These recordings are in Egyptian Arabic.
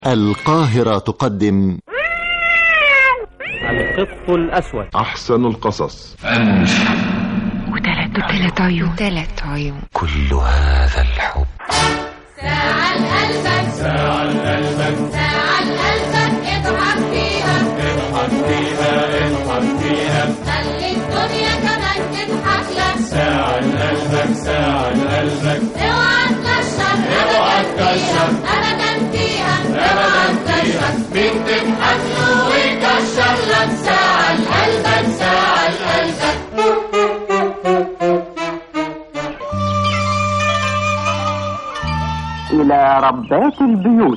القاهرة تقدم القط الأسود أحسن القصص وثلاث وثلاث عيون ثلاث عيون كل هذا الحب ساعة لقلبك ساعة لقلبك ساعة لقلبك اضحك فيها اضحك فيها اضحك فيها خلي الدنيا كمان تضحك لك ساعة لقلبك ساعة لقلبك اوعى تكشر اوعى تكشر ابدا فيها اوعى تكشر مين تضحك له ويكشر لك ساعة لقلبك ساعة لقلبك إلى ربات البيوت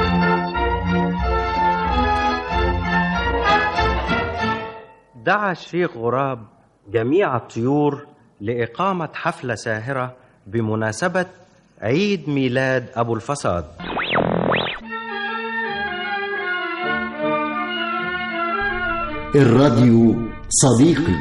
دعا الشيخ غراب جميع الطيور لإقامة حفلة ساهرة بمناسبة عيد ميلاد أبو الفساد الراديو صديقي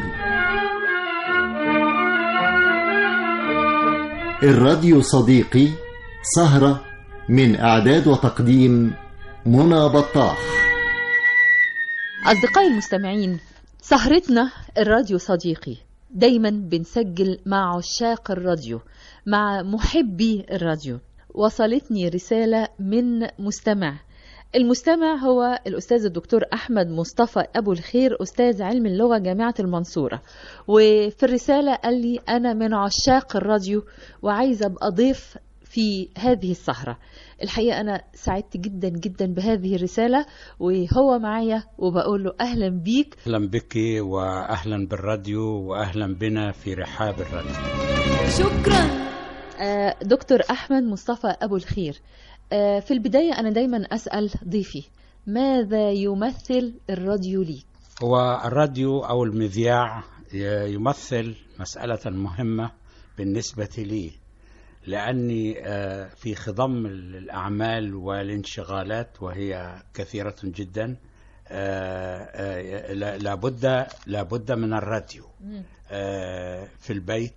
الراديو صديقي سهرة من إعداد وتقديم منى بطاح أصدقائي المستمعين سهرتنا الراديو صديقي دايما بنسجل مع عشاق الراديو مع محبي الراديو وصلتني رسالة من مستمع المستمع هو الأستاذ الدكتور أحمد مصطفى أبو الخير أستاذ علم اللغة جامعة المنصورة وفي الرسالة قال لي أنا من عشاق الراديو وعايزة أبقى ضيف في هذه السهرة الحقيقة أنا سعدت جدا جدا بهذه الرسالة وهو معايا وبقول له أهلا بيك اهلا بك واهلا بالراديو واهلا بنا في رحاب الراديو شكرا آه، دكتور أحمد مصطفى أبو الخير آه، في البداية أنا دايما أسأل ضيفي ماذا يمثل الراديو ليك هو الراديو او المذياع ي- يمثل مساله مهمه بالنسبه لي لاني آه، في خضم الاعمال والانشغالات وهي كثيره جدا آه، آه، لا- لابد لابد من الراديو آه، في البيت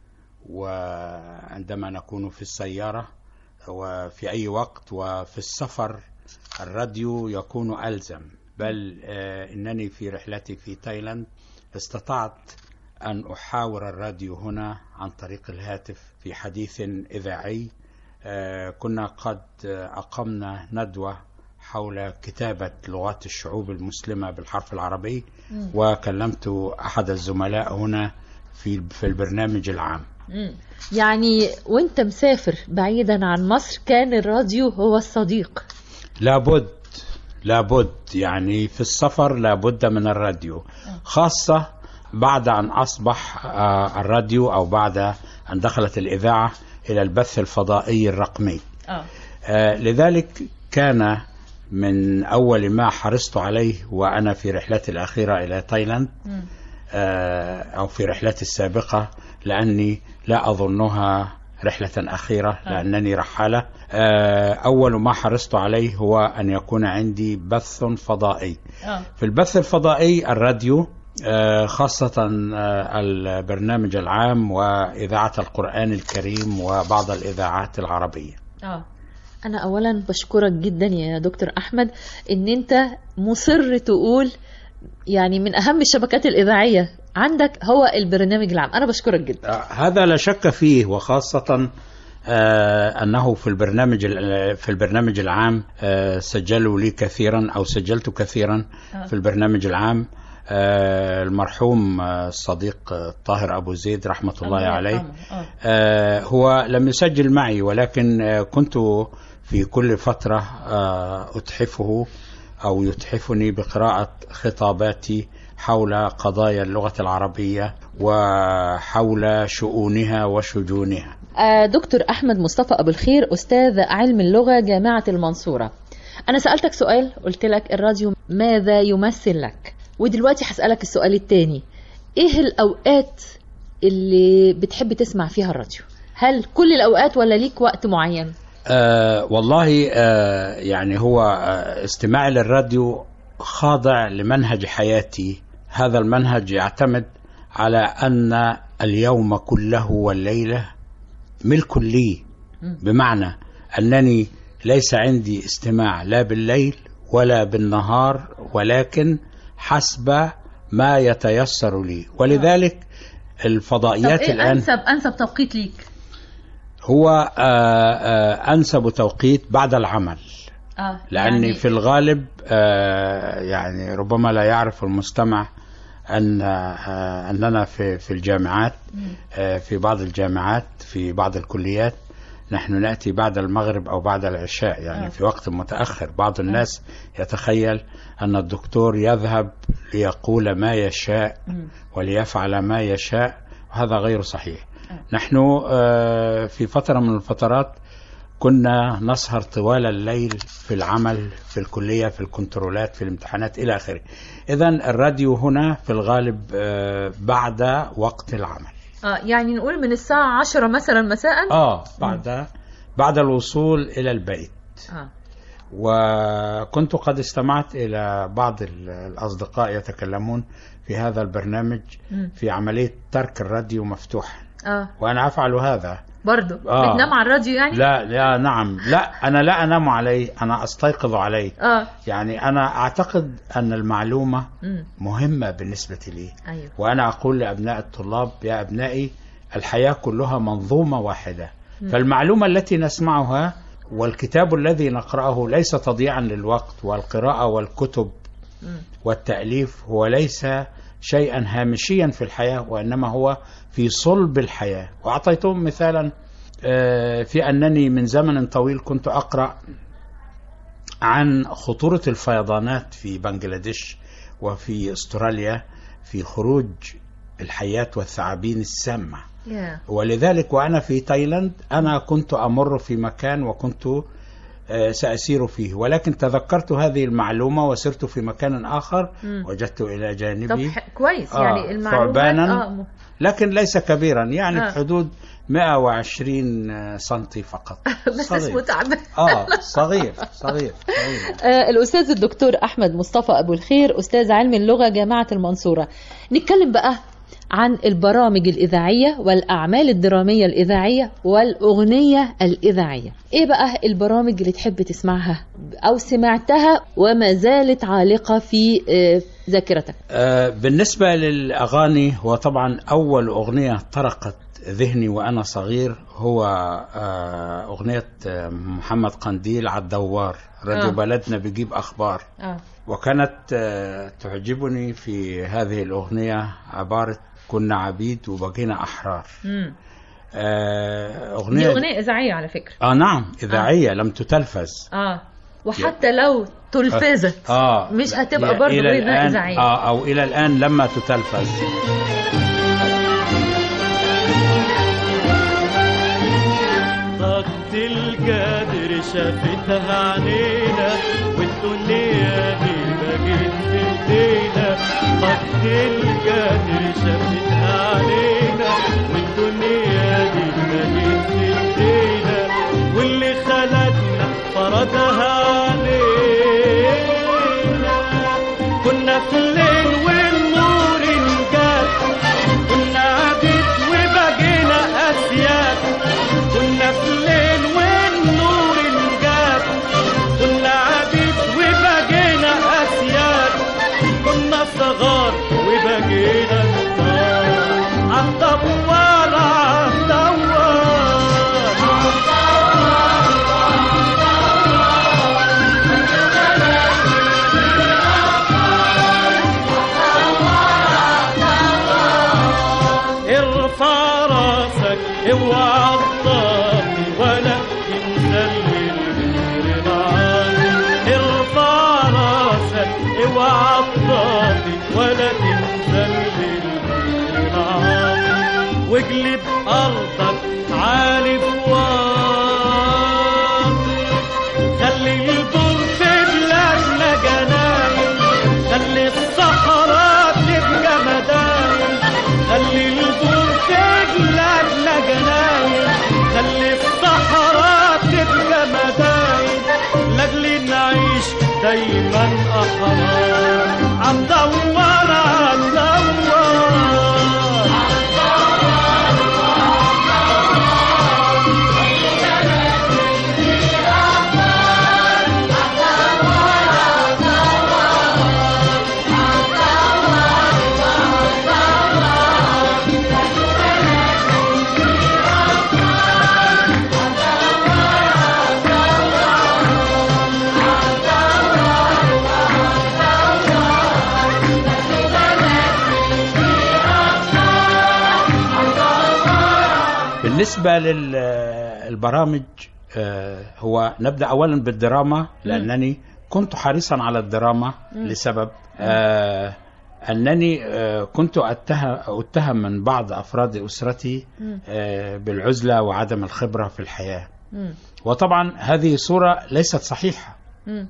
وعندما نكون في السيارة وفي أي وقت وفي السفر الراديو يكون ألزم بل آه، إنني في رحلتي في تايلاند استطعت أن أحاور الراديو هنا عن طريق الهاتف في حديث إذاعي آه، كنا قد آه، أقمنا ندوة حول كتابة لغات الشعوب المسلمة بالحرف العربي وكلمت أحد الزملاء هنا في في البرنامج العام يعني وانت مسافر بعيدا عن مصر كان الراديو هو الصديق لابد لابد يعني في السفر لابد من الراديو خاصة بعد أن أصبح آه، الراديو أو بعد أن دخلت الإذاعة إلى البث الفضائي الرقمي آه. آه، لذلك كان من أول ما حرصت عليه وأنا في رحلتي الأخيرة إلى تايلاند آه، أو في رحلتي السابقة لأني لا أظنها رحلة أخيرة لأنني رحالة آه، أول ما حرصت عليه هو أن يكون عندي بث فضائي آه. في البث الفضائي الراديو آه، خاصة آه، البرنامج العام وإذاعة القرآن الكريم وبعض الإذاعات العربية اه انا اولا بشكرك جدا يا دكتور احمد ان انت مصر تقول يعني من اهم الشبكات الاذاعيه عندك هو البرنامج العام انا بشكرك جدا آه، هذا لا شك فيه وخاصة آه، أنه في البرنامج ال- في البرنامج العام آه، سجلوا لي كثيرا أو سجلت كثيرا في البرنامج العام آه، المرحوم آه، الصديق آه، طاهر أبو زيد رحمة الله عليه آه، هو لم يسجل معي ولكن آه، كنت في كل فترة آه، أتحفه أو يتحفني بقراءة خطاباتي حول قضايا اللغة العربية وحول شؤونها وشجونها آه، دكتور احمد مصطفى ابو الخير استاذ علم اللغه جامعه المنصوره انا سالتك سؤال قلت لك الراديو ماذا يمثل لك ودلوقتي هسالك السؤال التاني ايه الاوقات اللي بتحب تسمع فيها الراديو هل كل الاوقات ولا ليك وقت معين آه والله آه يعني هو آه استماعي للراديو خاضع لمنهج حياتي هذا المنهج يعتمد على أن اليوم كله والليلة ملك لي بمعنى أنني ليس عندي استماع لا بالليل ولا بالنهار ولكن حسب ما يتيسر لي ولذلك طب الفضائيات ايه الآن انسب انسب توقيت ليك هو آه، آه، أنسب توقيت بعد العمل اه لأني يعني في الغالب آه، يعني ربما لا يعرف المستمع أن آه، أننا في في الجامعات آه، في بعض الجامعات في بعض الكليات نحن نأتي بعد المغرب أو بعد العشاء يعني آه. في وقت متأخر بعض الناس يتخيل أن الدكتور يذهب ليقول ما يشاء مم. وليفعل ما يشاء وهذا غير صحيح نحن آه، في فترة من الفترات كنا نسهر طوال الليل في العمل في الكلية في الكنترولات في الامتحانات إلى آخره إذا الراديو هنا في الغالب آه، بعد وقت العمل اه يعني نقول من الساعة 10 مثلا مساء آه بعد بعد الوصول إلى البيت اه وكنت قد استمعت إلى بعض ال- الأصدقاء يتكلمون في هذا البرنامج مم. في عملية ترك الراديو مفتوحا اه وأنا أفعل هذا برضو آه. بتنام على الراديو يعني لا لا نعم لا أنا لا أنام عليه أنا أستيقظ عليه اه يعني أنا أعتقد أن المعلومة امم مهمة بالنسبة لي ايوه وأنا أقول لأبناء الطلاب يا أبنائي الحياة كلها منظومة واحدة فالمعلومة التي نسمعها والكتاب الذي نقرأه ليس تضييعا للوقت والقراءة والكتب مم. والتأليف هو ليس شيئا هامشيا في الحياة وإنما هو في صلب الحياة وأعطيتهم مثالا آه، في أنني من زمن طويل كنت أقرأ عن خطورة الفيضانات في بنجلاديش وفي استراليا في خروج الحيات والثعابين السامة يا ولذلك وأنا في تايلاند أنا كنت أمر في مكان وكنت آه، سأسير فيه ولكن تذكرت هذه المعلومة وسرت في مكان آخر مم. وجدت إلى طب جانبي ح- كويس آه، يعني المعلومات ثعبانا. اه م- لكن ليس كبيرا يعني آه. في حدود 120 سنتي فقط بس صغير. اسمه تعبان اه صغير صغير, صغير. آه، الأستاذ الدكتور أحمد مصطفى أبو الخير أستاذ علم اللغة جامعة المنصورة نتكلم بقى عن البرامج الإذاعية والأعمال الدرامية الإذاعية والأغنية الإذاعية إيه بقى البرامج اللي تحب تسمعها أو سمعتها وما زالت عالقة في آه، ذاكرتك آه، بالنسبة للأغاني هو طبعا أول أغنية طرقت ذهني وأنا صغير هو آه، أغنية آه، محمد قنديل على الدوار راديو آه. بلدنا بيجيب أخبار آه. وكانت آه، تعجبني في هذه الأغنية عبارة كنا عبيد وبقينا أحرار مم. آه، دي أغنية أغنية إذاعية على فكرة آه نعم إذاعية لم تتلفز آه وحتى لو تلفزت آه مش لا، هتبقى إلى- برضه إلى غير الآن- إذاعية. آه أو إلى الآن لما تتلفز طاقة القادر شافتها عنينا والدنيا دي بقت في ايدينا طاقة القادر شافتها عنينا والدنيا دي بقت في ايدينا واللي خلقنا فرضها علينا كنا في الليل والنور انجاب كنا عبيد وبقينا اسياد كنا في الليل والنور انجاب كنا عبيد وبقينا اسياد كنا صغار وبقينا كبار عالدوار عالدوار ارفع راسك اوعى تطاطي ولا تنزل الغير معاك ارفع راسك اوعى تطاطي ولا تنزل الغير معاك واجلب ارضك عالي بواطي خلي البر في بلادنا جناين خلي الصحراء تبقى مداين خلي البر في بلادنا جناين خلي الصحراء تبقى مداين لاجل نعيش دايما احرار عالدوار عالدوار بالنسبة للبرامج هو نبدأ أولا بالدراما لأنني كنت حريصا على الدراما لسبب آه أنني آه كنت أتهم, أتهم من بعض أفراد أسرتي آه بالعزلة وعدم الخبرة في الحياة وطبعا هذه صورة ليست صحيحة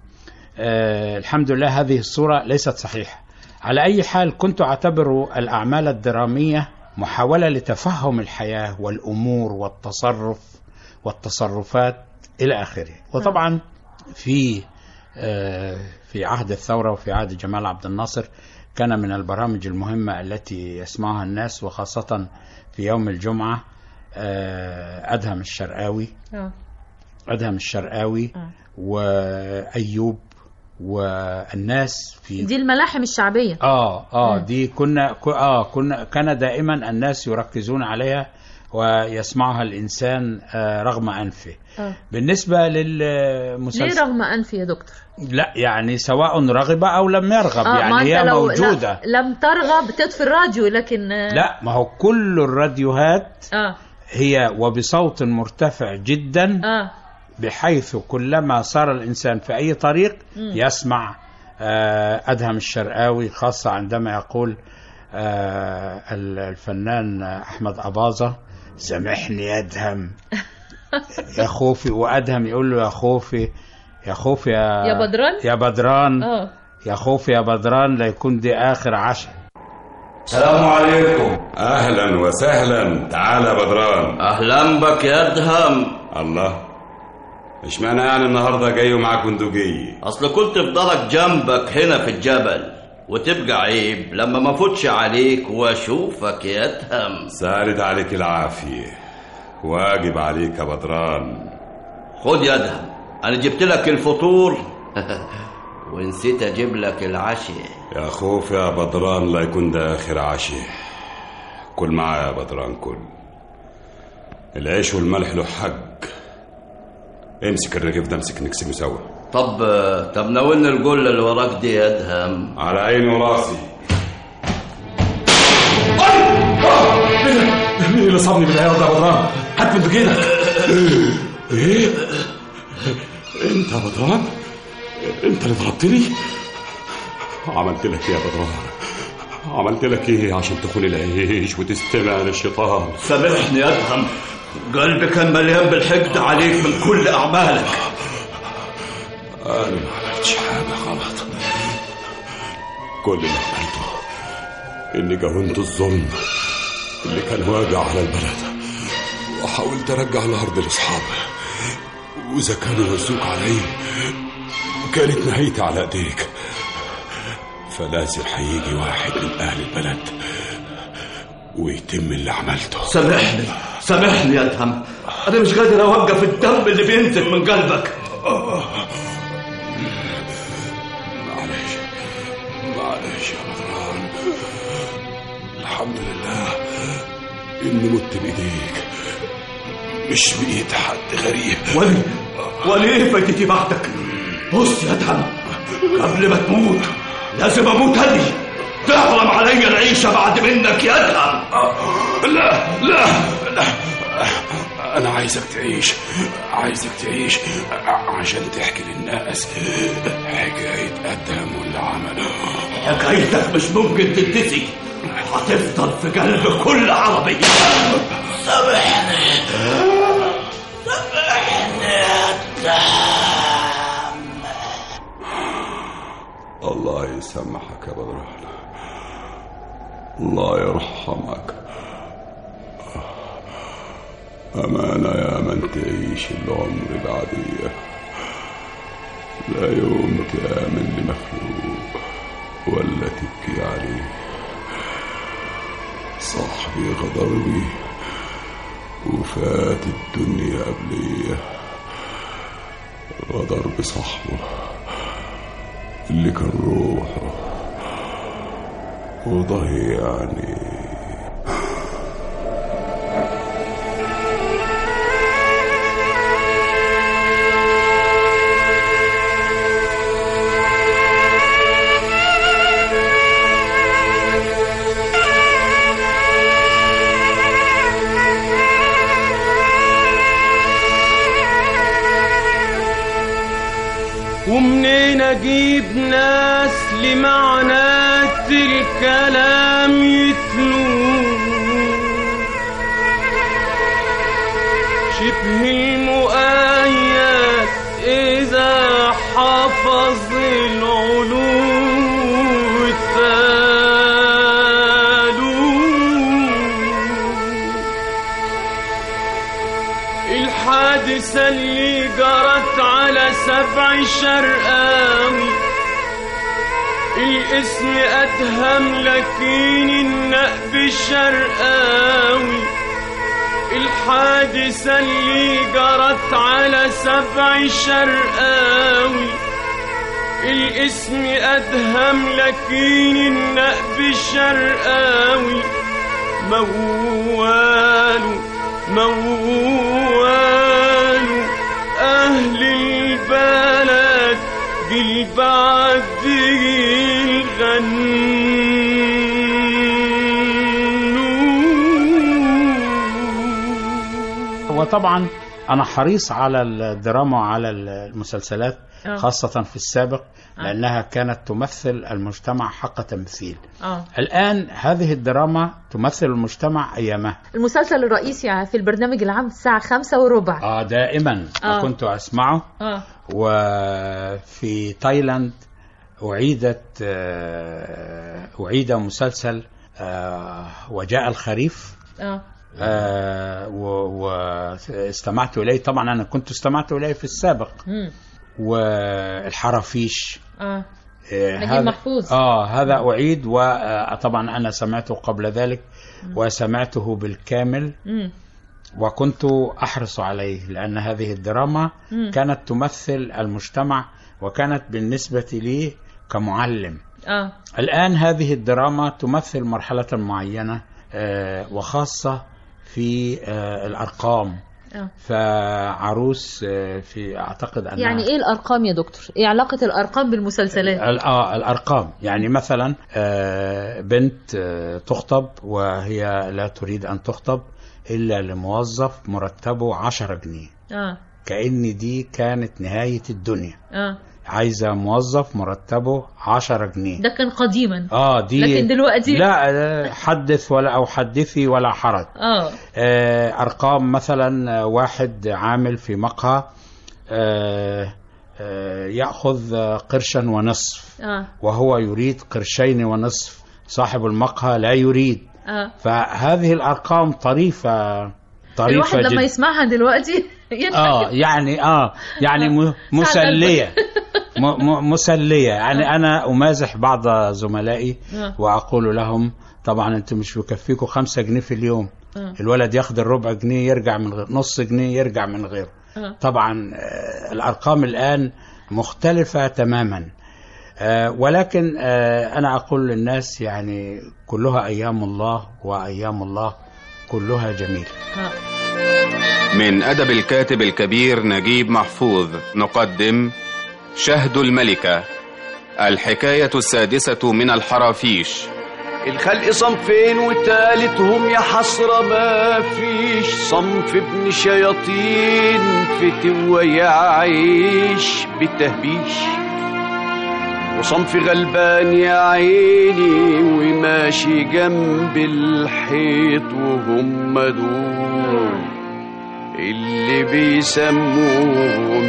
آه الحمد لله هذه الصورة ليست صحيحة على أي حال كنت أعتبر الأعمال الدرامية محاولة لتفهم الحياة والأمور والتصرف والتصرفات إلى آخره وطبعا في آه في عهد الثورة وفي عهد جمال عبد الناصر كان من البرامج المهمة التي يسمعها الناس وخاصة في يوم الجمعة آه أدهم الشرقاوي أدهم الشرقاوي وأيوب والناس في دي الملاحم الشعبية اه اه دي كنا اه كنا كان دائما الناس يركزون عليها ويسمعها الانسان آه رغم انفه آه. بالنسبه للمسلسل ليه رغم انفه يا دكتور لا يعني سواء رغب او لم يرغب آه يعني ما هي أنت لو موجوده لا لم ترغب تطفي الراديو لكن آه لا ما هو كل الراديوهات اه هي وبصوت مرتفع جدا اه بحيث كلما صار الإنسان في أي طريق يسمع آه، أدهم الشرقاوي خاصة عندما يقول آه، الفنان أحمد أباظة سامحني يا أدهم يا خوفي وأدهم يقول له يا خوفي يا خوفي يا يا بدران؟ يا بدران اه يا خوفي يا بدران لا يكون دي آخر عشاء السلام عليكم اهلا وسهلا تعال يا بدران اهلا بك يا ادهم الله اشمعنى يعني النهارده جاي ومعاك بندقية اصل كنت في ضهرك جنبك هنا في الجبل وتبقى عيب لما ما فوتش عليك واشوفك يا ادهم سارد عليك العافية واجب عليك يا بدران خد يا ادهم انا جبت لك الفطور ونسيت اجيب لك العشاء يا خوف يا بدران لا يكون ده اخر عشاء كل معايا يا بدران كل العيش والملح له حق امسك الرغيف ده امسك نقسمه سوا طب طب ناولني الجله اللي وراك دي يا ادهم على عيني وراسي مين اللي صابني بالعيار ده يا بدران؟ هات من ايدك ايه انت يا بدران انت اللي ضربتني عملت لك ايه يا بدران عملت لك ايه عشان تخون العيش وتستمع للشيطان سامحني يا ادهم قلبي كان مليان بالحقد عليك من كل اعمالك انا ما عملتش حاجه غلط كل اللي عملته اني جاونت الظلم اللي كان واقع على البلد وحاولت ارجع الارض لاصحابي واذا كانوا وزوك علي كانت نهايتي على ايديك فلازم هيجي واحد من اهل البلد ويتم اللي عملته سامحني سامحني يا ادهم انا مش قادر اوقف الدم اللي بينزل من قلبك معلش معلش يا بدران الحمد لله اني مت بايديك مش بايد حد غريب ولي ولي ايه فايدتي بعدك بص يا ادهم قبل ما تموت لازم اموت انا تحرم علي العيشه بعد منك يا ادهم لا لا لا انا عايزك تعيش عايزك تعيش عشان تحكي للناس حكايه ادم واللي عمله حكايتك مش ممكن تنتهي هتفضل في قلب كل عربي سامحني سامحني يا ادهم الله يسامحك يا بدران الله يرحمك أمانة يا من تعيش العمر بعديه لا يوم تآمن لمخلوق ولا تبكي عليه صاحبي غدر بي وفات الدنيا قبليه غدر بصاحبه اللي كان روحه وضيعني فين اجيب ناس لمعنات الكلام يتلو شبه المؤيد اذا حفظ العلو التالو الحادثة اللي جرت على سبع شرقاوي الاسم أدهم لكن النقب الشرقاوي الحادثة اللي جرت على سبع شرقاوي الاسم أدهم لكن النقب الشرقاوي موال موال أهل البلد جيل بعد جيل غنوا وطبعا انا حريص على الدراما وعلى المسلسلات آه. خاصة في السابق لأنها كانت تمثل المجتمع حق تمثيل اه الآن هذه الدراما تمثل المجتمع أيامها المسلسل الرئيسي في البرنامج العام الساعة خمسة وربع آه دائما آه. كنت أسمعه اه وفي تايلاند أعيدت آه، أعيد مسلسل آه، وجاء الخريف اه آه، و- واستمعت إليه طبعا أنا كنت استمعت إليه في السابق مم. والحرافيش اه آه، نجيب هذا- محفوظ. اه هذا أعيد وطبعا أنا سمعته قبل ذلك وسمعته بالكامل مم. وكنت أحرص عليه لأن هذه الدراما مم. كانت تمثل المجتمع وكانت بالنسبة لي كمعلم اه الآن هذه الدراما تمثل مرحلة معينة آه، وخاصة في آه، الأرقام اه فعروس آه، في أعتقد أنها يعني ايه الارقام يا دكتور ايه علاقة الارقام بالمسلسلات ال- آه الأرقام يعني مثلا آه، بنت آه، تخطب وهي لا تريد أن تخطب إلا لموظف مرتبه عشرة جنيه اه كأن دي كانت نهاية الدنيا اه عايزة موظف مرتبه عشرة جنيه ده كان قديما اه دي لكن دلوقتي لا آه، حدث ولا او حدثي ولا حرج اه آه، ارقام مثلا آه، واحد عامل في مقهى آه، آه، ياخذ آه، قرشا ونصف اه وهو يريد قرشين ونصف صاحب المقهى لا يريد اه فهذه الارقام طريفه طريفه الواحد لما جدا يسمعها دلوقتي يضحك. اه يعني اه يعني م- مسليه م- م- مسليه يعني انا امازح بعض زملائي آه. واقول لهم طبعا انتم مش بكفيكم خمسة جنيه في اليوم آه. الولد ياخد الربع جنيه يرجع من غير نص جنيه يرجع من غيره آه. طبعا آه، الارقام الان مختلفه تماما آه، ولكن آه، انا اقول للناس يعني كلها ايام الله وايام الله كلها جميله آه. من أدب الكاتب الكبير نجيب محفوظ نقدم شهد الملكة الحكاية السادسة من الحرافيش الخلق صنفين وتالتهم يا حسرة ما فيش صنف ابن شياطين فتوة يعيش بالتهبيش وصنف غلبان يا عيني وماشي جنب الحيط وهم دول اللي بيسموهم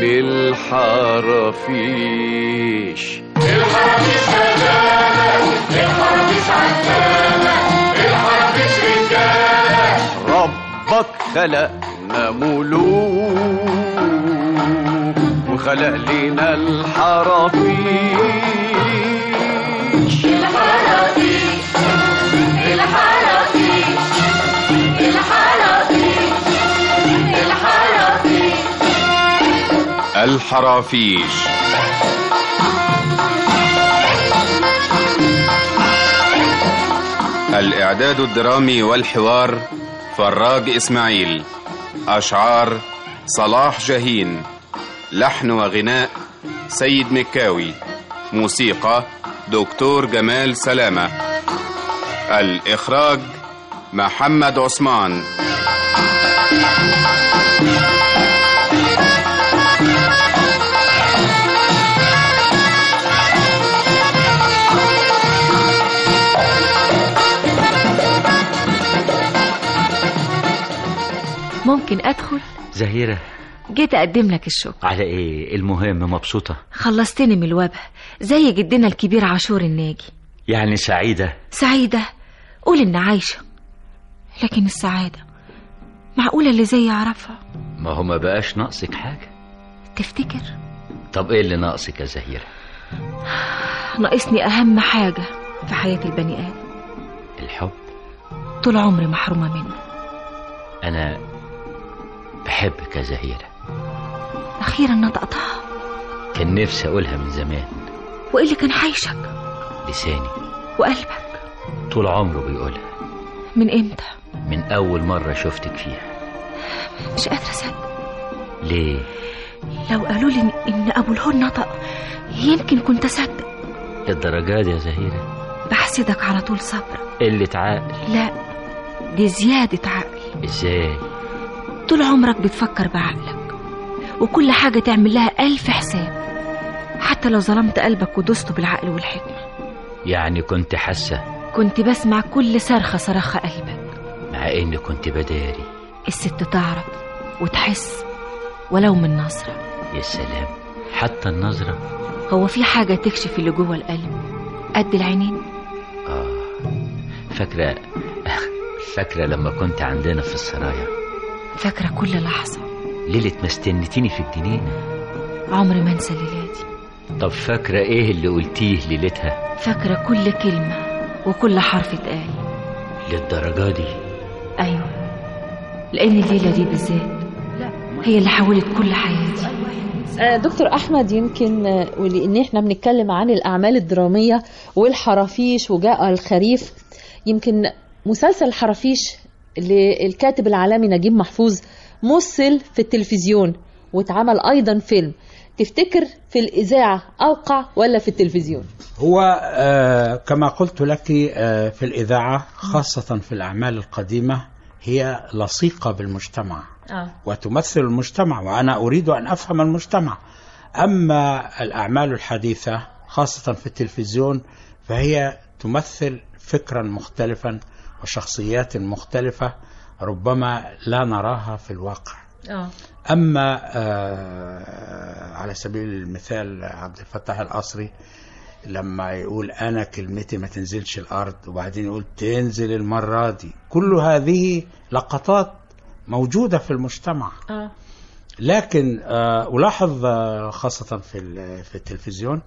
الحرافيش الحرافيش هدالة الحرافيش عدالة الحرافيش رجالة ربك خلقنا ملوك وخلق لنا الحرافيش الحرافيش الحرافيش الحرافيش الحرافيش الحرافيش الإعداد الدرامي والحوار فراج إسماعيل أشعار صلاح جاهين لحن وغناء سيد مكاوي موسيقى دكتور جمال سلامة الإخراج محمد عثمان ممكن ادخل زهيرة جيت اقدم لك الشكر على ايه المهم مبسوطة خلصتني من الوبا زي جدنا الكبير عاشور الناجي يعني سعيدة سعيدة قول إن عايشة لكن السعادة معقولة اللي زي يعرفها ما هو ما بقاش ناقصك حاجة تفتكر طب ايه اللي ناقصك يا زهيرة ناقصني أهم حاجة في حياة البني آدم الحب طول عمري محرومة منه انا بحبك يا زهيرة أخيرا نطقتها كان نفسي اقولها من زمان وإيه اللي كان حايشك لساني وقلبك طول عمره بيقولها من إمتى من اول مرة شفتك فيها مش قادرة أصدق ليه لو قالوا لي إن أبو الهول نطق يمكن كنت أصدق الدرجات يا زهيرة بحسدك على طول صبر قلة عقل لا دي زيادة عقل ازاي طول عمرك بتفكر بعقلك وكل حاجة تعمل لها ألف حساب حتى لو ظلمت قلبك ودوسته بالعقل والحكمة يعني كنت حاسة كنت بسمع كل صرخة صرخة قلبك مع اني كنت بداري الست تعرف وتحس ولو من نظرة يا سلام حتى النظرة هو في حاجة تكشف اللي جوه القلب قد العينين فاكرة فاكرة لما كنت عندنا في السرايا فاكرة كل لحظة ليلة ما استنتيني في الجنينة عمري ما انسى ليلاتي طب فاكرة ايه اللي قلتيه ليلتها فاكرة كل كلمة وكل حرف اتقال للدرجة دي أيوة لأن الليلة دي بالذات هي اللي حولت كل حياتي آه، دكتور احمد يمكن آه، ولان احنا بنتكلم عن الاعمال الدراميه والحرافيش وجاء الخريف يمكن مسلسل الحرافيش للكاتب العالمي نجيب محفوظ مثل في التلفزيون واتعمل ايضا فيلم تفتكر في الاذاعه اوقع ولا في التلفزيون هو آه كما قلت لك آه في الإذاعة خاصة في الأعمال القديمة هي لصيقة بالمجتمع اه وتمثل المجتمع وأنا أريد أن أفهم المجتمع أما الأعمال الحديثة خاصة في التلفزيون فهي تمثل فكرا مختلفا وشخصيات مختلفة ربما لا نراها في الواقع اه أما آه على سبيل المثال عبد الفتاح القصري لما يقول أنا كلمتي ما تنزلش الأرض وبعدين يقول تنزل المرة دي كل هذه لقطات موجودة في المجتمع اه لكن آه ألاحظ آه خاصة في ال- في التلفزيون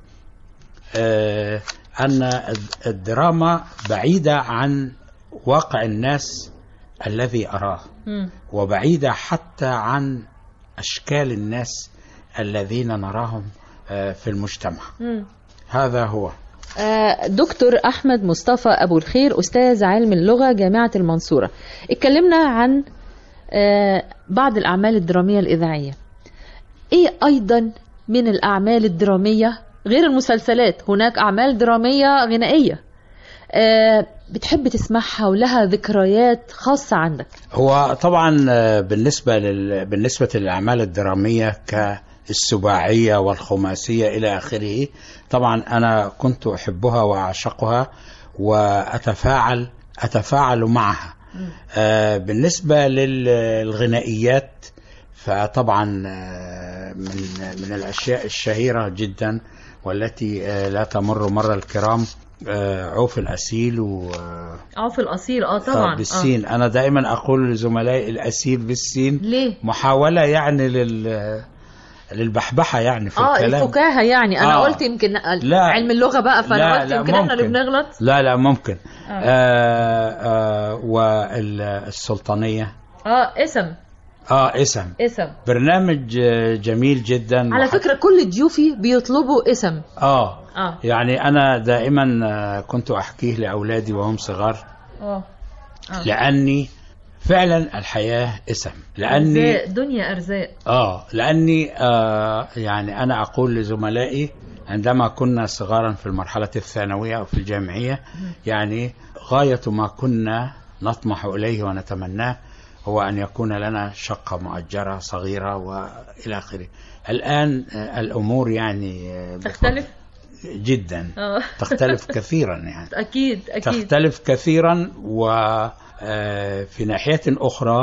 آه أن الد- الدراما بعيدة عن واقع الناس الذي أراه مم. وبعيدة حتى عن أشكال الناس الذين نراهم آه، في المجتمع مم. هذا هو آه، دكتور أحمد مصطفى أبو الخير أستاذ علم اللغة جامعة المنصورة اتكلمنا عن آه، بعض الأعمال الدرامية الإذاعية إيه أيضا من الأعمال الدرامية غير المسلسلات هناك أعمال درامية غنائية آه، بتحب تسمعها ولها ذكريات خاصة عندك هو طبعا آه، بالنسبة لل... بالنسبة للأعمال الدرامية كالسباعية والخماسية إلى آخره طبعا أنا كنت أحبها وأعشقها وأتفاعل أتفاعل معها آه، بالنسبة للغنائيات فطبعا آه، من من الأشياء الشهيرة جدا والتي آه، لا تمر مر الكرام آه، عوف الأسيل و عوف الأصيل اه طبعا بالسين انا دائما اقول لزملائي الاسيل بالسين ليه؟ محاوله يعني لل للبحبحه يعني في اه الكلام الفكاهة يعني أنا آه. قلت يمكن لا. علم اللغة بقى فأنا لا، قلت لا، يمكن احنا اللي ممكن. بنغلط لا لا ممكن آه. آه آه والسلطانيه اه اسم اه اسم اسم برنامج آه، جميل جدا على وح- فكرة كل ضيوفي بيطلبوا اسم اه اه يعني انا دائما آه، كنت احكيه لاولادي وهم صغار اه آه. لاني فعلا الحياه اسم لاني أرزاق دنيا أرزاق اه لاني آه يعني انا اقول لزملائي عندما كنا صغارا في المرحله الثانويه او في الجامعيه يعني غايه ما كنا نطمح اليه ونتمناه هو ان يكون لنا شقه مؤجره صغيره والى اخره. الان آه الامور يعني آه بفضل- تختلف جدا اه تختلف كثيرا يعني أكيد أكيد تختلف كثيرا وفي ناحية أخرى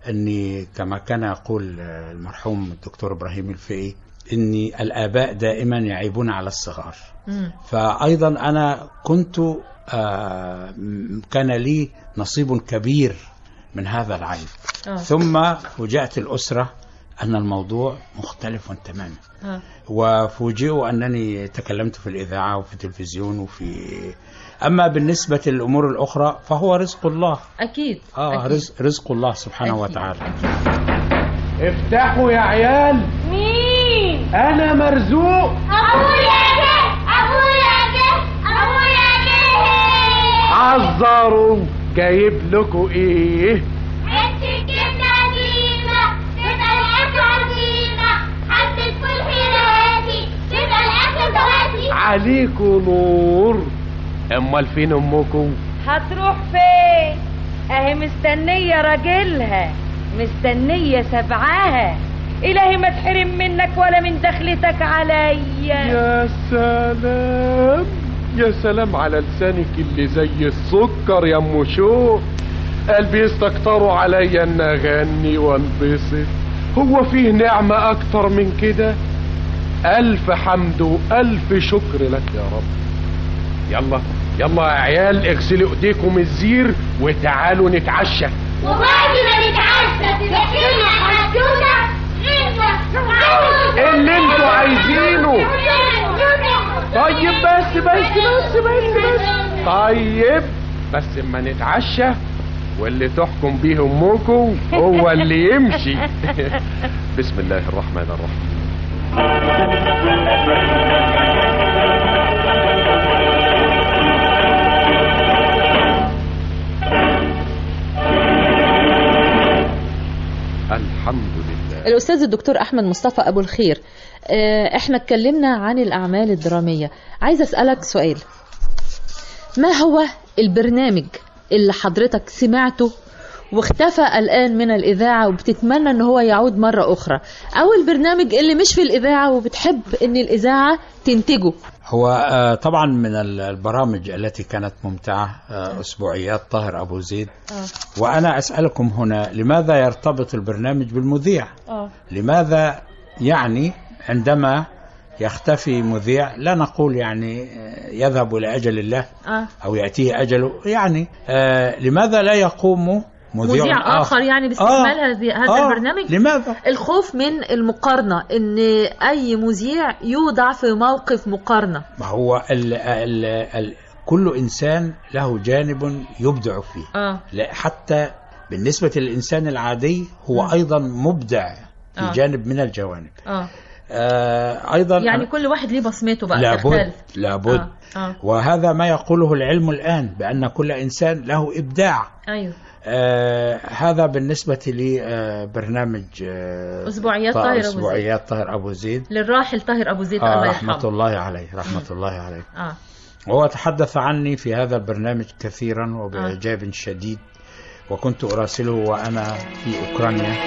اني كما كان يقول آه، المرحوم الدكتور ابراهيم الفقي اني الاباء دائما يعيبون على الصغار مم. فايضا انا كنت آه، م- كان لي نصيب كبير من هذا العيب آه. ثم فوجئت الاسره ان الموضوع مختلف تماما آه. وفوجئوا انني تكلمت في الاذاعه وفي التلفزيون وفي اما بالنسبه للامور الاخرى فهو رزق الله اكيد اه أكيد. رزق, رزق الله سبحانه وتعالى افتحوا يا عيال مين؟ انا مرزوق ابويا جه ابويا جه ابويا جه حذروا جايب لكم ايه حتة جبنة قديمة تبقى الأكل عزيمة حبة فول حيراتي تبقى الأكل دواتي عليكوا نور امال فين امكم هتروح فين اهي مستنية راجلها مستنية سبعها إلهي ما تحرم منك ولا من دخلتك عليا يا سلام يا سلام على لسانك اللي زي السكر يا ام شو قلبي يستكتروا عليا ان اغني وانبسط هو فيه نعمة اكتر من كده الف حمد والف شكر لك يا رب يلا يلا يا عيال اغسلوا ايديكم الزير وتعالوا نتعشى وبعد ما نتعشى تحكي لنا حدوتة اللي انتوا عايزينه طيب بس بس بس بس بس طيب بس اما نتعشى واللي تحكم بيه امكم هو اللي يمشي بسم الله الرحمن الرحيم الحمد لله الأستاذ الدكتور أحمد مصطفى أبو الخير آه، إحنا اتكلمنا عن الأعمال الدرامية عايز أسألك سؤال ما هو البرنامج اللي حضرتك سمعته واختفى الآن من الإذاعة وبتتمنى أن هو يعود مرة أخرى أو البرنامج اللي مش في الإذاعة وبتحب أن الإذاعة تنتجه هو آه، طبعا من ال- البرامج التي كانت ممتعة آه، أسبوعيات طاهر أبو زيد وأنا أسألكم هنا لماذا يرتبط البرنامج بالمذيع آه. لماذا يعني عندما يختفي مذيع لا نقول يعني آه، يذهب إلى أجل الله آه. أو يأتيه أجله يعني آه لماذا لا يقوم مذيع, مذيع آخر يعني باستكمال هذه- هذا آه. البرنامج لماذا؟ الخوف من المقارنة ان اي مذيع يوضع في موقف مقارنة ما هو ال ال ال كل إنسان له جانب يبدع فيه اه لا حتى بالنسبة للإنسان العادي هو مم. أيضا مبدع في آه. جانب من الجوانب اه آه أيضا يعني كل واحد ليه بصمته بقى لابد تختلف لابد آه. آه. وهذا ما يقوله العلم الآن بأن كل إنسان له إبداع ايوه آه هذا بالنسبة لبرنامج آه أسبوعيات طا- طاهر أبو زيد. أسبوعيات طاهر أبو زيد للراحل طاهر ابو زيد آه الله رحمة يرحمه الله عليه رحمة الله عليه اه هو تحدث عني في هذا البرنامج كثيرا وبإعجاب شديد وكنت أراسله وأنا في أوكرانيا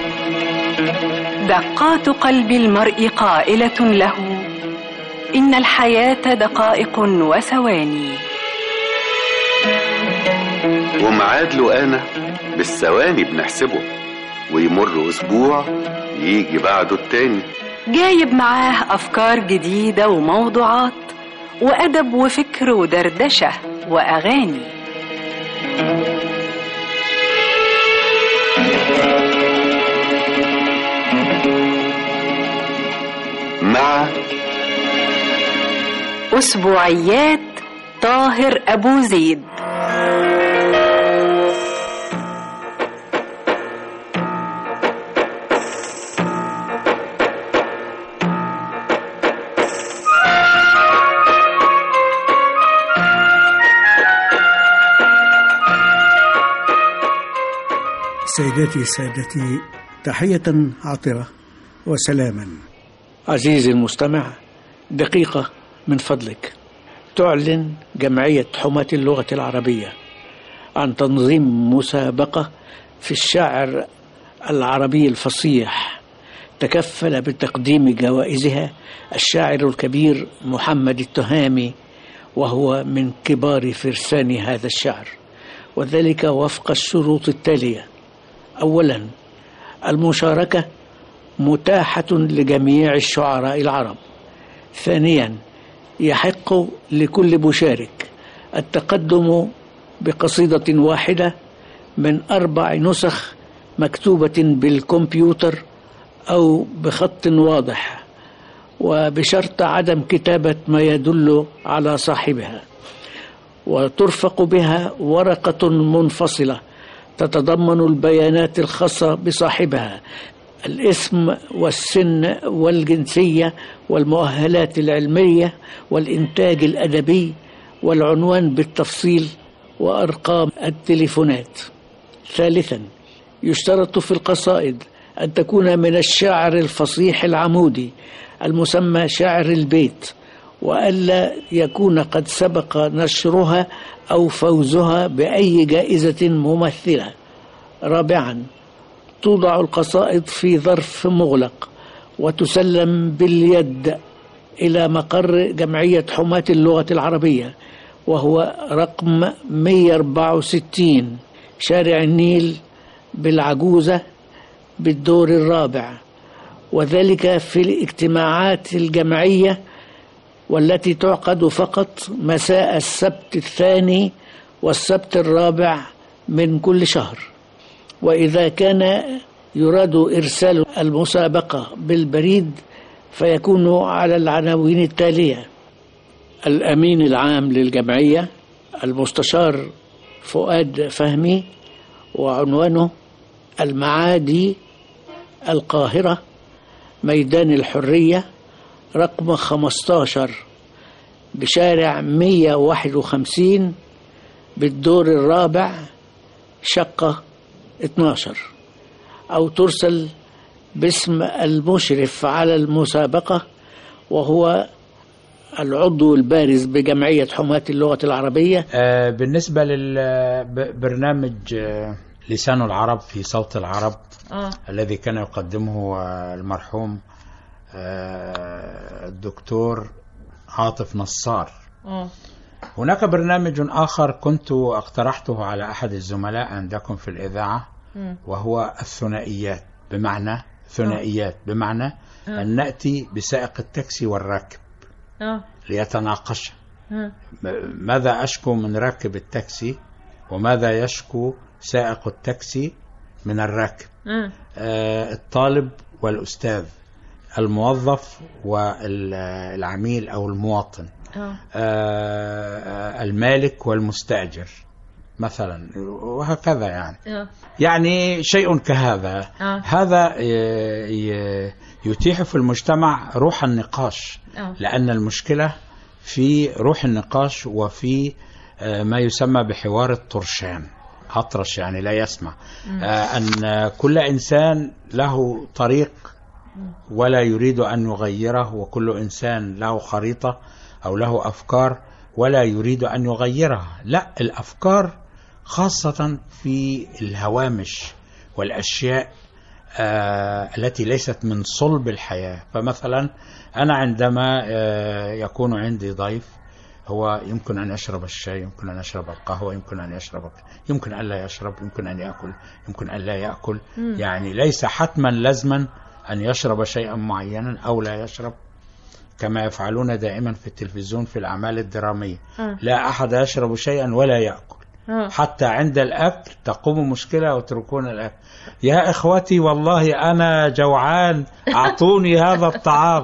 دقات قلب المرء قائلة له إن الحياة دقائق وثواني وميعاد له أنا بالثواني بنحسبه ويمر أسبوع يجي بعده التاني جايب معاه أفكار جديدة وموضوعات وأدب وفكر ودردشة وأغاني مع أسبوعيات طاهر أبو زيد سيداتي سادتي تحية عطرة وسلاما عزيزي المستمع دقيقة من فضلك تعلن جمعية حماة اللغة العربية عن تنظيم مسابقة في الشعر العربي الفصيح تكفل بتقديم جوائزها الشاعر الكبير محمد التهامي وهو من كبار فرسان هذا الشعر وذلك وفق الشروط التالية أولا المشاركة متاحة لجميع الشعراء العرب ثانيا يحق لكل مشارك التقدم بقصيدة واحدة من أربع نسخ مكتوبة بالكمبيوتر أو بخط واضح وبشرط عدم كتابة ما يدل على صاحبها وترفق بها ورقة منفصلة تتضمن البيانات الخاصة بصاحبها الاسم والسن والجنسية والمؤهلات العلمية والإنتاج الأدبي والعنوان بالتفصيل وأرقام التليفونات ثالثا يشترط في القصائد أن تكون من الشعر الفصيح العمودي المسمى شعر البيت وألا يكون قد سبق نشرها أو فوزها بأي جائزة ممثلة رابعا توضع القصائد في ظرف مغلق وتسلم باليد إلى مقر جمعية حماة اللغة العربية وهو رقم 164 شارع النيل بالعجوزة بالدور الرابع وذلك في الاجتماعات الجمعية والتي تعقد فقط مساء السبت الثاني والسبت الرابع من كل شهر وإذا كان يراد إرسال المسابقة بالبريد فيكون على العناوين التالية الأمين العام للجمعية المستشار فؤاد فهمي وعنوانه المعادي القاهرة ميدان الحرية رقم 15 بشارع 151 بالدور الرابع شقة 12 أو ترسل باسم المشرف على المسابقة وهو العضو البارز بجمعية حماة اللغة العربية آه، بالنسبة للبرنامج لسان العرب في صوت العرب آه. الذي كان يقدمه آه، المرحوم آه، الدكتور عاطف نصار اه هناك برنامج آخر كنت اقترحته على أحد الزملاء عندكم في الإذاعة مم. وهو الثنائيات بمعنى ثنائيات بمعنى آه. أن نأتي بسائق التاكسي والراكب اه ليتناقشا آه. م- ماذا أشكو من راكب التاكسي وماذا يشكو سائق التاكسي من الراكب آه. آه، الطالب والأستاذ الموظف والعميل أو المواطن اه آه، المالك والمستأجر مثلا وهكذا يعني اه يعني شيء كهذا آه. هذا ي- ي- يتيح في المجتمع روح النقاش آه. لأن المشكلة في روح النقاش وفي آه، ما يسمى بحوار الطرشان أطرش يعني لا يسمع مم. آه، أن كل إنسان له طريق ولا يريد أن يغيره وكل إنسان له خريطة أو له أفكار ولا يريد أن يغيرها لا الأفكار خاصة في الهوامش والأشياء آه التي ليست من صلب الحياة فمثلا أنا عندما آه يكون عندي ضيف هو يمكن أن يشرب الشاي يمكن أن يشرب القهوة يمكن أن يشرب يمكن أن لا يشرب يمكن أن يأكل يمكن أن لا يأكل مم. يعني ليس حتما لازما أن يشرب شيئا معينا أو لا يشرب كما يفعلون دائما في التلفزيون في الأعمال الدرامية آه. لا أحد يشرب شيئا ولا يأكل آه. حتى عند الأكل تقوم مشكلة وتركون الأكل يا إخوتي والله أنا جوعان أعطوني هذا الطعام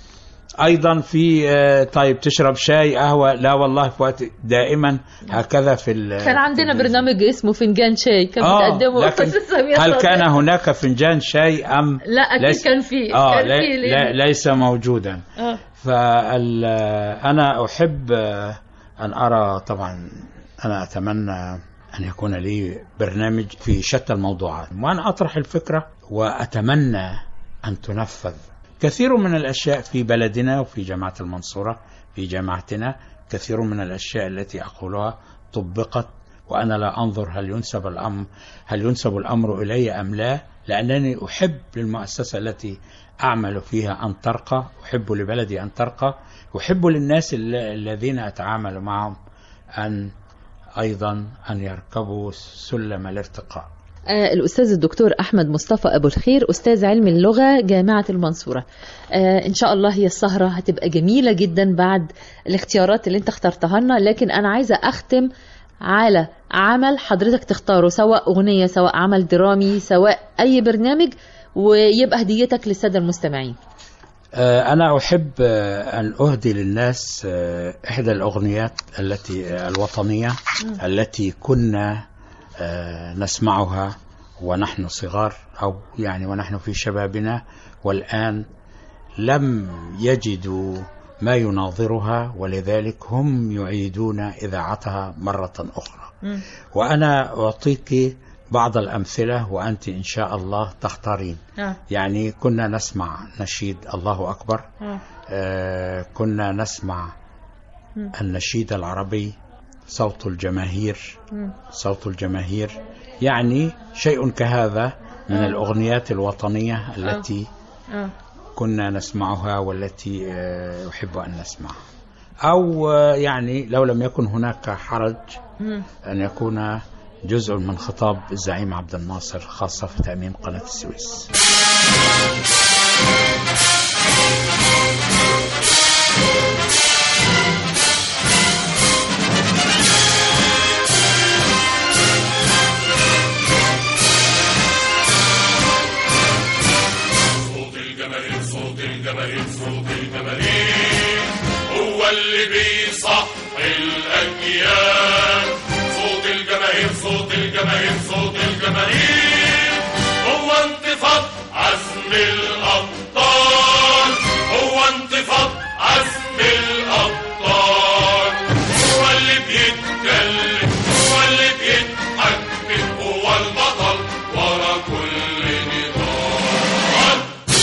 أيضا في آه، طيب تشرب شاي قهوة لا والله في وقت دائما هكذا في ال- كان عندنا برنامج اسمه فنجان شاي كان آه بتقدمه لكن أستاذ سمير هل صادق. كان هناك فنجان شاي أم لا أكيد ليس- كان فيه آه كان لي- فيه لا لأن- ليس موجودا آه. فال أنا أحب آه، أن أرى طبعا أنا أتمنى أن يكون لي برنامج في شتى الموضوعات وأنا أطرح الفكرة وأتمنى أن تنفذ كثير من الأشياء في بلدنا وفي جامعة المنصورة في جامعتنا كثير من الأشياء التي أقولها طبقت وأنا لا أنظر هل ينسب الأمر هل ينسب الأمر إلي أم لا لأنني أحب للمؤسسة التي أعمل فيها أن ترقى أحب لبلدي أن ترقى أحب للناس ال- الذين أتعامل معهم أن أيضا أن يركبوا سلم الارتقاء آه، الأستاذ الدكتور أحمد مصطفى أبو الخير أستاذ علم اللغة جامعة المنصورة آه، إن شاء الله هي السهرة هتبقى جميلة جدا بعد الاختيارات اللي انت اخترتها لنا لكن أنا عايزة أختم على عمل حضرتك تختاره سواء أغنية سواء عمل درامي سواء أي برنامج ويبقى هديتك للسادة المستمعين آه، أنا أحب آه، أن أهدي للناس آه، إحدى الأغنيات التي آه، الوطنية مم. التي كنا آه، نسمعها ونحن صغار أو يعني ونحن في شبابنا والآن لم يجدوا ما يناظرها ولذلك هم يعيدون إذاعتها مرة أخرى وأنا أعطيك بعض الأمثلة وأنت إن شاء الله تختارين آه. يعني كنا نسمع نشيد الله أكبر آه. آه كنا نسمع مم. النشيد العربي صوت الجماهير مم. صوت الجماهير يعني شيء كهذا من آه. الأغنيات الوطنية التي آه. كنا نسمعها والتي آه، أحب أن نسمعها أو آه، يعني لو لم يكن هناك حرج مم. أن يكون جزء من خطاب الزعيم عبد الناصر خاصة في تأميم قناة السويس صوت الجماهير صوت الجماهير صوت الجماهير هو اللي بيصحي الأجيال صوت الجماهير صوت الجماهير صوت الجماهير هو انتفاض عزم الأبطال هو انتفاض عزم الأبطال هو اللي بيتكلم هو اللي بيتحكم هو البطل ورا كل نضال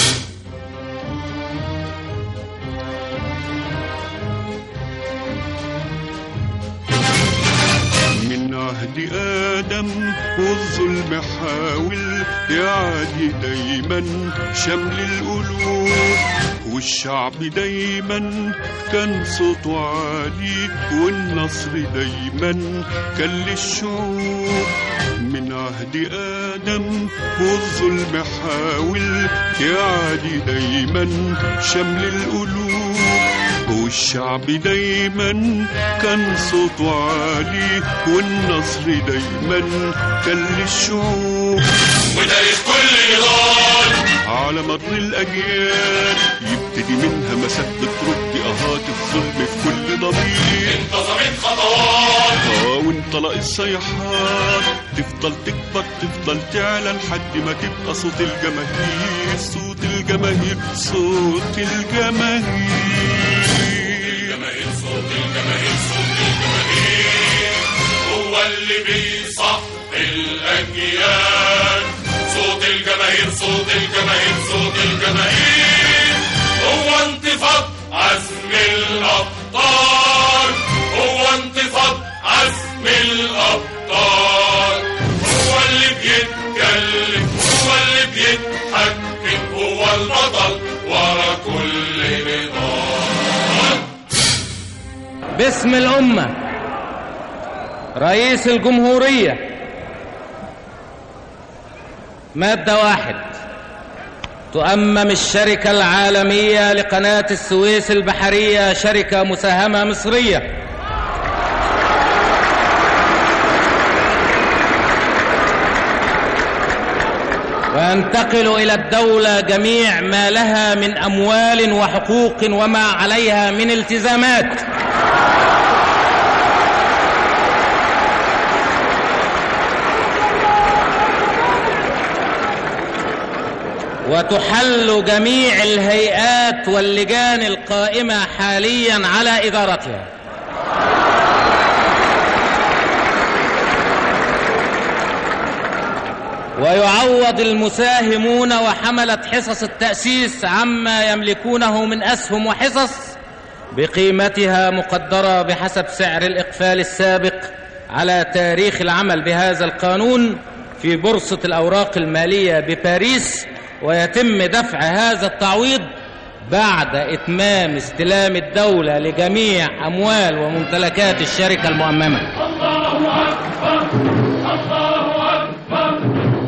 من عهد آدم والظلم حاول يعادي دايما شمل القلوب والشعب دايما كان صوته عالي والنصر دايما كان للشعوب من عهد آدم والظلم حاول يعادي دايما شمل القلوب والشعب دايما كان صوته عالي والنصر دايما كان للشعوب وتاريخ كل نضال على مر الأجيال يبتدي منها مسات بترد أهات الظلم في كل ضمير انتظمت خطوات اه وانطلق الصيحات تفضل تكبر تفضل تعلى لحد ما تبقى صوت الجماهير صوت الجماهير صوت الجماهير الجماهير صوت الجماهير صوت الجماهير هو اللي بيصحي الأجيال صوت الجماهير صوت الجماهير صوت الجماهير هو انتفاض عزم الأبطال هو انتفاض عزم الأبطال هو اللي بيتكلم هو اللي بيتحكم هو البطل ورا كل نضال باسم الأمة رئيس الجمهورية مادة واحد تؤمم الشركة العالمية لقناة السويس البحرية شركة مساهمة مصرية وينتقل إلى الدولة جميع ما لها من أموال وحقوق وما عليها من التزامات وتحل جميع الهيئات واللجان القائمة حاليا على إدارتها ويعوض المساهمون وحملة حصص التأسيس عما يملكونه من أسهم وحصص بقيمتها مقدرة بحسب سعر الإقفال السابق على تاريخ العمل بهذا القانون في بورصة الأوراق المالية بباريس ويتم دفع هذا التعويض بعد إتمام استلام الدولة لجميع أموال وممتلكات الشركة المؤممة الله أكبر الله أكبر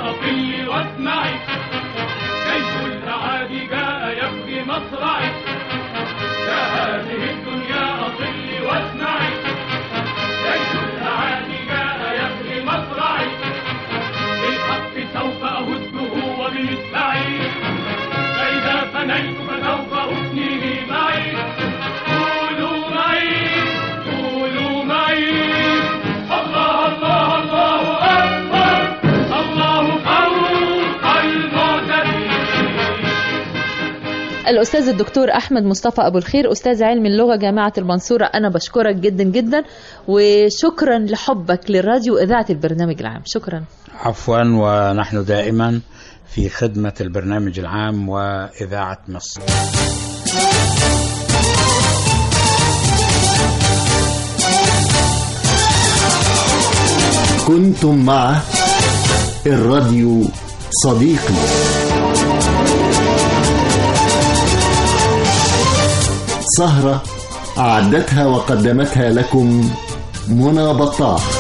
أطلي واسمعي جيش الأعادي جاء يبكي مصرعي يا هذه الدنيا أطلي واسمعي جيش الأعادي جاء يبكي مصرعي بالحق سوف أهده وبمسمعي فإذا فنيت فسوف أفنيه معي قولوا معي قولوا معي الله الله الله أكبر الله فوق المعتدين الأستاذ الدكتور أحمد مصطفى أبو الخير أستاذ علم اللغة جامعة المنصورة أنا بشكرك جدا جدا وشكرا لحبك للراديو وإذاعة البرنامج العام شكرا عفوا ونحن دائما في خدمة البرنامج العام وإذاعة مصر كنتم مع الراديو صديقي سهرة أعدتها وقدمتها لكم منى بطاح